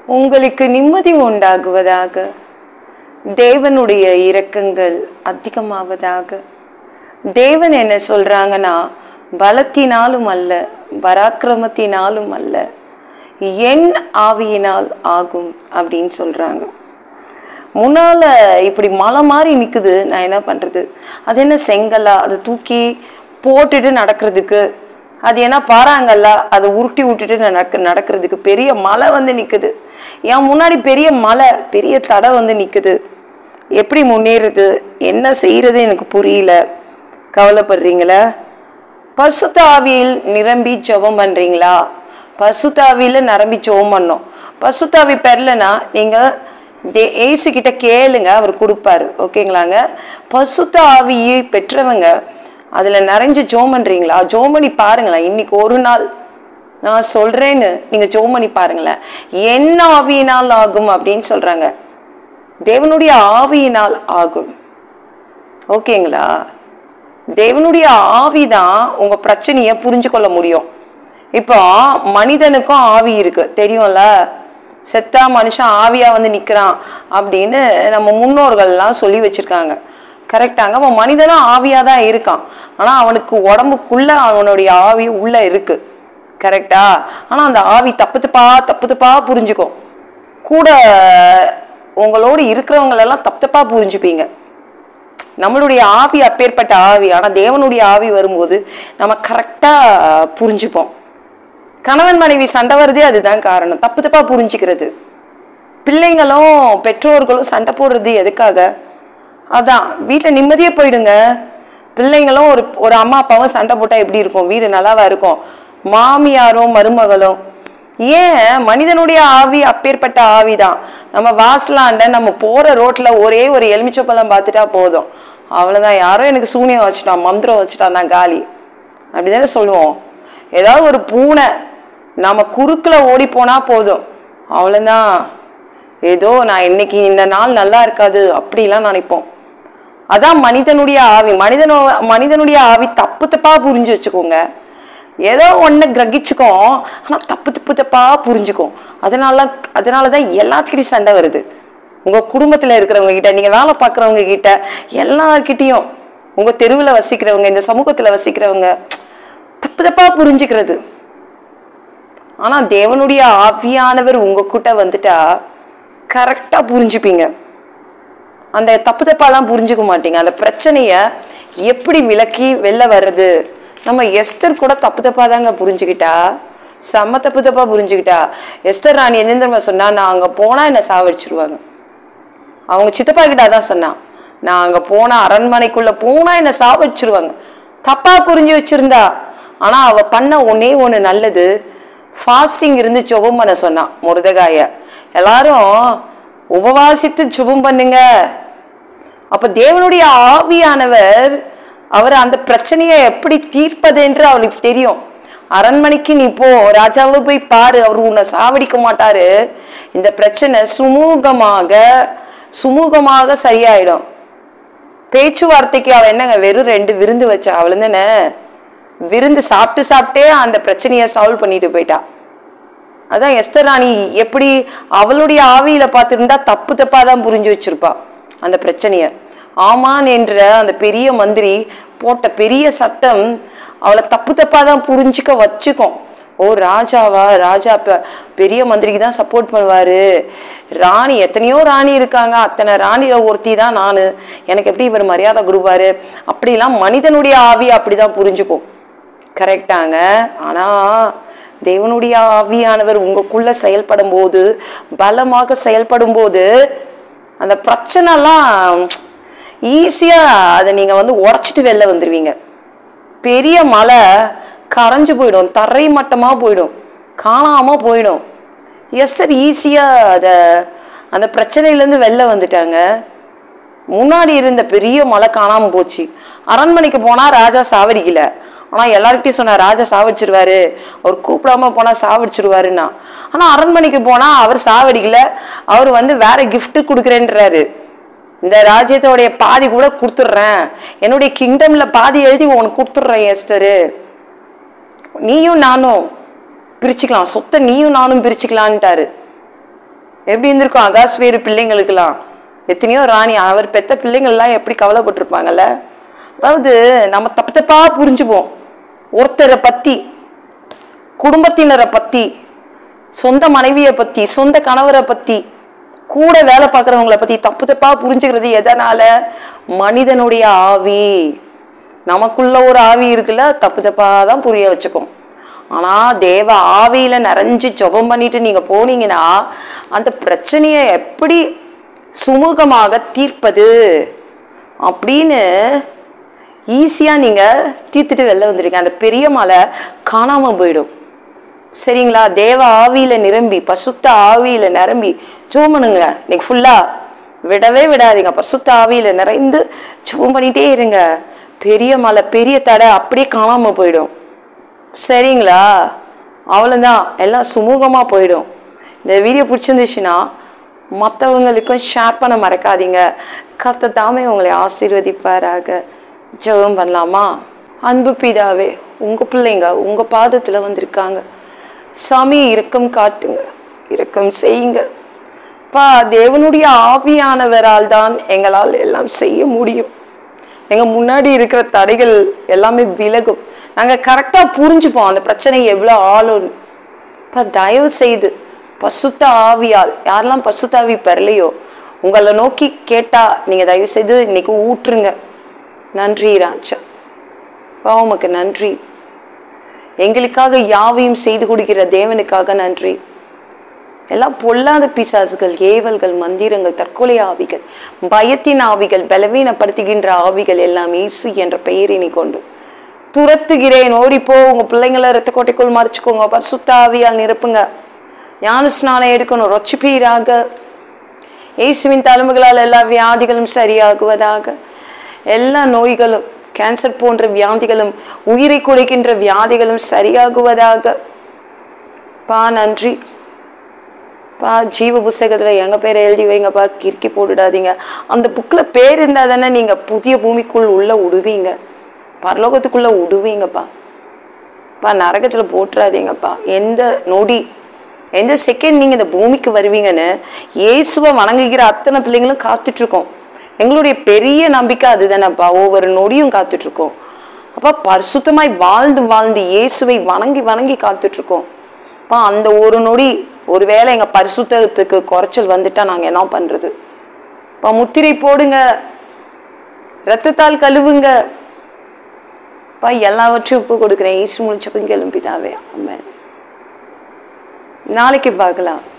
உங்களுக்கு நிம்மதி உண்டாகுவதாக தேவனுடைய இரக்கங்கள் அதிகமாவதாக தேவன் என்ன சொல்றாங்கன்னா பலத்தினாலும் அல்ல பராக்கிரமத்தினாலும் அல்ல என் ஆவியினால் ஆகும் அப்படின்னு சொல்றாங்க முன்னால இப்படி மலை மாதிரி நிக்குது நான் என்ன பண்றது அது என்ன செங்கல்லா அதை தூக்கி போட்டுட்டு நடக்கிறதுக்கு அது என்ன பாறாங்கல்ல அதை உருட்டி விட்டுட்டு நடக்க நடக்கிறதுக்கு பெரிய மலை வந்து நிக்குது என் முன்னாடி பெரிய மலை பெரிய தடை வந்து நிக்குது எப்படி முன்னேறுது என்ன செய்யறது எனக்கு புரியல கவலைப்படுறீங்களா பசுத்த ஆவியில் நிரம்பி ஜெபம் பண்றீங்களா பசுத்த ஆவியில நிரம்பி ஜெபம் பண்ணோம் பசுத்தாவி பெறலனா நீங்க தே- ஏசு கிட்ட கேளுங்க அவர் கொடுப்பாரு ஓகேங்களாங்க பசுத்த ஆவியை பெற்றவங்க அதுல நிறைஞ்சு ஜோம் பண்றீங்களா ஜோம் பண்ணி பாருங்களேன் இன்னைக்கு ஒரு நாள் நான் சொல்றேன்னு நீங்க ஜோம் பண்ணி பாருங்களேன் என்ன ஆவியினால் ஆகும் அப்படின்னு சொல்றாங்க தேவனுடைய ஆவியினால் ஆகும் ஓகேங்களா தேவனுடைய ஆவிதான் உங்க பிரச்சனைய புரிஞ்சு கொள்ள முடியும் இப்போ மனிதனுக்கும் ஆவி இருக்கு தெரியும்ல செத்தா மனுஷன் ஆவியா வந்து நிக்கிறான் அப்படின்னு நம்ம முன்னோர்கள்லாம் சொல்லி வச்சிருக்காங்க கரெக்டாங்க அவன் மனிதனும் ஆவியா தான் இருக்கான் ஆனா அவனுக்கு உடம்புக்குள்ள அவனுடைய ஆவி உள்ள இருக்கு கரெக்டா ஆனா அந்த ஆவி தப்பு தப்பா தப்பு தப்பா புரிஞ்சுக்கும் கூட உங்களோடு இருக்கிறவங்களெல்லாம் தப்பு தப்பா புரிஞ்சுப்பீங்க நம்மளுடைய ஆவி அப்பேற்பட்ட ஆவி ஆனா தேவனுடைய ஆவி வரும்போது நம்ம கரெக்டா புரிஞ்சுப்போம் கணவன் மனைவி சண்டை வருதே அதுதான் காரணம் தப்பு தப்பா புரிஞ்சுக்கிறது பிள்ளைங்களும் பெற்றோர்களும் சண்டை போடுறது எதுக்காக அதான் வீட்டில் நிம்மதியே போயிடுங்க பிள்ளைங்களும் ஒரு ஒரு அம்மா அப்பாவும் சண்டை போட்டா எப்படி இருக்கும் வீடு நல்லாவா இருக்கும் மாமியாரும் மருமகளும் ஏன் மனிதனுடைய ஆவி அப்பேற்பட்ட ஆவிதான் நம்ம வாசலாண்ட நம்ம போற ரோட்ல ஒரே ஒரு எலுமிச்சப்பழம் பார்த்துட்டா போதும் அவ்வளவுதான் யாரோ எனக்கு சூனியம் வச்சுட்டான் மந்திரம் வச்சுட்டான் நான் காலி அப்படிதானே சொல்லுவோம் ஏதாவது ஒரு பூனை நாம குறுக்குல ஓடி போனா போதும் அவ்வளவுதான் ஏதோ நான் இன்னைக்கு இந்த நாள் நல்லா இருக்காது அப்படிலாம் நினைப்போம் அதான் மனிதனுடைய ஆவி மனிதனோ மனிதனுடைய ஆவி தப்பு தப்பா புரிஞ்சு வச்சுக்கோங்க ஏதோ ஒண்ணு கிரகிச்சுக்கோ ஆனா தப்பு தப்பு தப்பா புரிஞ்சுக்கும் அதனால அதனாலதான் எல்லாத்துக்கிட்டையும் சண்டை வருது உங்க குடும்பத்துல இருக்கிறவங்க கிட்ட நீங்க வேலை பார்க்கறவங்க கிட்ட எல்லார்கிட்டயும் உங்க தெருவுல வசிக்கிறவங்க இந்த சமூகத்துல வசிக்கிறவங்க தப்பு தப்பா புரிஞ்சுக்கிறது ஆனா தேவனுடைய ஆவியானவர் உங்க கிட்ட வந்துட்டா கரெக்டா புரிஞ்சுப்பீங்க அந்த தப்பு தப்பாலாம் புரிஞ்சுக்க மாட்டீங்க அந்த பிரச்சனைய எப்படி விலக்கி வெளில வர்றது நம்ம எஸ்தர் கூட தப்பு தப்பா தாங்க புரிஞ்சுக்கிட்டா செம்ம தப்பு தப்பா புரிஞ்சுக்கிட்டா எஸ்தர் ராணி என்ன தெரியுமா சொன்னா நான் அங்க போனா என்ன சாவடிச்சிருவாங்க அவங்க சித்தப்பா கிட்ட அதான் சொன்னான் நான் அங்க போனா அரண்மனைக்குள்ள போனா என்ன சாவடிச்சிருவாங்க தப்பா புரிஞ்சு வச்சிருந்தா ஆனா அவ பண்ண ஒன்னே ஒண்ணு நல்லது ஃபாஸ்டிங் இருந்து ஜெபம் பண்ண சொன்னான் முருதகாய எல்லாரும் உபவாசித்து ஜெபம் பண்ணுங்க அப்ப தேவனுடைய ஆவியானவர் அவர் அந்த பிரச்சனையை எப்படி தீர்ப்பது என்று அவளுக்கு தெரியும் அரண்மனைக்கு நீ போ ராஜாவை போய் பாரு அவர் உன்னை சாவடிக்க மாட்டாரு இந்த பிரச்சனை சுமூகமாக சுமூகமாக சரியாயிடும் பேச்சுவார்த்தைக்கு அவ என்னங்க வெறும் ரெண்டு விருந்து வச்சா அவள் தானே விருந்து சாப்பிட்டு சாப்பிட்டே அந்த பிரச்சனையை சால்வ் பண்ணிட்டு போயிட்டா அதான் எஸ்தர் ராணி எப்படி அவளுடைய ஆவியில பார்த்திருந்தா தப்பு தப்பா தான் புரிஞ்சு வச்சிருப்பா அந்த பிரச்சனைய ஆமான் என்ற அந்த பெரிய மந்திரி போட்ட பெரிய சட்டம் அவளை தப்பு தப்பா தான் புரிஞ்சுக்க வச்சுக்கும் ஓ ராஜாவா ராஜா பெ- பெரிய மந்திரிக்கு தான் சப்போர்ட் பண்ணுவாரு ராணி எத்தனையோ ராணி இருக்காங்க அத்தனை ராணியில ஒருத்தி தான் நானு எனக்கு எப்படி இவர் மரியாதை கொடுப்பாரு அப்படிலாம் மனிதனுடைய ஆவி அப்படிதான் புரிஞ்சுக்கும் கரெக்டாங்க ஆனா தேவனுடைய ஆவியானவர் உங்களுக்குள்ள செயல்படும் போது பலமாக செயல்படும் போது அந்த பிரச்சனைலாம் ஈஸியா அதை நீங்க வந்து உடைச்சிட்டு வெளில வந்துருவீங்க பெரிய மலை கரைஞ்சு போயிடும் தரை மட்டமா போயிடும் காணாம போயிடும் எஸ்தர் ஈஸியா அத அந்த பிரச்சனையிலேருந்து வெளில வந்துட்டாங்க முன்னாடி இருந்த பெரிய மலை காணாம போச்சு அரண்மனைக்கு போனா ராஜா சாவடிக்கல ஆனா எல்லார்கிட்டயும் சொன்னா ராஜா சாவடிச்சிருவாரு அவர் கூப்பிடாம போனா சாவடிச்சிருவாருன்னா ஆனா அரண்மனைக்கு போனா அவர் சாவடிக்கல அவர் வந்து வேற gift கொடுக்குறேன்றாரு இந்த ராஜ்யத்தோடைய பாதி கூட கொடுத்துட்றேன் என்னுடைய கிங்டம்ல பாதி எழுதி உனக்கு கொடுத்துட்றேன் எஸ்டரு நீயும் நானும் பிரிச்சுக்கலாம் சொத்தை நீயும் நானும் பிரிச்சுக்கலான்ட்டாரு எப்படி இருந்திருக்கும் அகாஸ்வேறு பிள்ளைங்களுக்கெல்லாம் எத்தனையோ ராணி அவர் பெத்த பிள்ளைங்கள்லாம் எப்படி கவலைப்பட்டிருப்பாங்கல்ல அதாவது நம்ம தப்பு தப்பா புரிஞ்சுப்போம் ஒருத்தரை பத்தி குடும்பத்தினரை பத்தி சொந்த மனைவியை பத்தி சொந்த கணவரை பத்தி கூட வேலை பார்க்குறவங்கள பத்தி தப்பு தப்பா புரிஞ்சுக்கிறது எதனால மனிதனுடைய ஆவி நமக்குள்ள ஒரு ஆவி இருக்குல்ல தப்பு தப்பா தான் புரிய வச்சுக்கும் ஆனா தேவ ஆவியில நிறைஞ்சு ஜெபம் பண்ணிட்டு நீங்க போனீங்கன்னா அந்த பிரச்சனையை எப்படி சுமூகமாக தீர்ப்பது அப்படின்னு ஈஸியா நீங்க தீர்த்துட்டு வெளில வந்துருக்கீங்க அந்த பெரிய மலை காணாம போயிடும் சரிங்களா தேவ ஆவியில நிரம்பி பசுத்த ஆவியில நிரம்பி ஜோம் பண்ணுங்க இன்னைக்கு ஃபுல்லா விடவே விடாதீங்க பசுத்த ஆவியில நிறைந்து ஜோம் பண்ணிட்டே இருங்க பெரிய மலை பெரிய தடை அப்படியே காணாம போயிடும் சரிங்களா அவ்வளோதான் எல்லாம் சுமூகமா போயிடும் இந்த வீடியோ பிடிச்சிருந்துச்சுன்னா மற்றவங்களுக்கும் ஷேர் பண்ண மறக்காதீங்க கத்த தாமே உங்களை ஆசீர்வதிப்பாராக ஜெபம் பண்ணலாமா அன்பு பிதாவே உங்க பிள்ளைங்க உங்க பாதத்துல வந்திருக்காங்க சாமி இரக்கம் காட்டுங்க இரக்கம் செய்யுங்க பா தேவனுடைய ஆவியானவரால் தான் எங்களால் எல்லாம் செய்ய முடியும் எங்க முன்னாடி இருக்கிற தடைகள் எல்லாமே விலகும் நாங்க கரெக்டா புரிஞ்சுப்போம் அந்த பிரச்சனை எவ்வளவு ஆளும் பா தயவு செய்து பசுத்த ஆவியால் யாரெல்லாம் பசுத்த ஆவி பெறலையோ உங்களை நோக்கி கேட்டா நீங்க தயவு செய்து இன்னைக்கு ஊற்றுங்க நன்றி ராஜா பா உமக்கு நன்றி எங்களுக்காக யாவையும் செய்து கொடுக்கிற தேவனுக்காக நன்றி எல்லாம் பொல்லாத பிசாசுகள் ஏவல்கள் மந்திரங்கள் தற்கொலை ஆவிகள் பயத்தின் ஆவிகள் பலவீனப்படுத்துகின்ற ஆவிகள் எல்லாம் இயேசு என்ற பெயரினை கொண்டு துரத்துகிறேன் ஓடிப்போ உங்க பிள்ளைங்களை ரத்த கோட்டைக்குள் மறைச்சுக்கோங்க பரிசுத்த ஆவியால் நிரப்புங்க ஞான ஸ்நானம் எடுக்கணும் ரொச்சிப்பீராக இயேசுவின் தலைமைகளால் எல்லா வியாதிகளும் சரியாகுவதாக எல்லா நோய்களும் கேன்சர் போன்ற வியாதிகளும் உயிரை குலைக்கின்ற வியாதிகளும் சரியாகுவதாக பா நன்றி பா ஜீவ புஸ்தகத்துல எங்க பேரை எழுதி வைங்கப்பா கிறுக்கி போட்டுடாதீங்க அந்த புக்ல பேர் இருந்தா தானே நீங்க புதிய பூமிக்குள் உள்ள விடுவீங்க பரலோகத்துக்குள்ள விடுவீங்கப்பா பா நரகத்துல போட்டுறாதீங்கப்பா எந்த நொடி எந்த செகண்ட் நீங்க இந்த பூமிக்கு வருவீங்கன்னு இயேசுவை வணங்குகிற அத்தனை பிள்ளைங்களும் காத்துட்டு இருக்கோம் எங்களுடைய பெரிய நம்பிக்கை அதுதானப்பா ஒவ்வொரு நொடியும் காத்துட்டு இருக்கோம் அப்பா பரிசுத்தமாய் வாழ்ந்து வாழ்ந்து இயேசுவை வணங்கி வணங்கி காத்துட்டு இருக்கோம் அப்பா அந்த ஒரு நொடி ஒருவேளை எங்க பரிசுத்தத்துக்கு குறைச்சல் வந்துட்டா நாங்க என்ன பண்றது அப்பா முத்திரை போடுங்க ரத்தத்தால் கழுவுங்க அப்பா எல்லாவற்றையும் ஒப்பு கொடுக்குறேன் ஈஸ்வரன் முடிச்சப்பங்க எழும்பிதாவே ஆமென் நாளைக்கு பார்க்கலாம்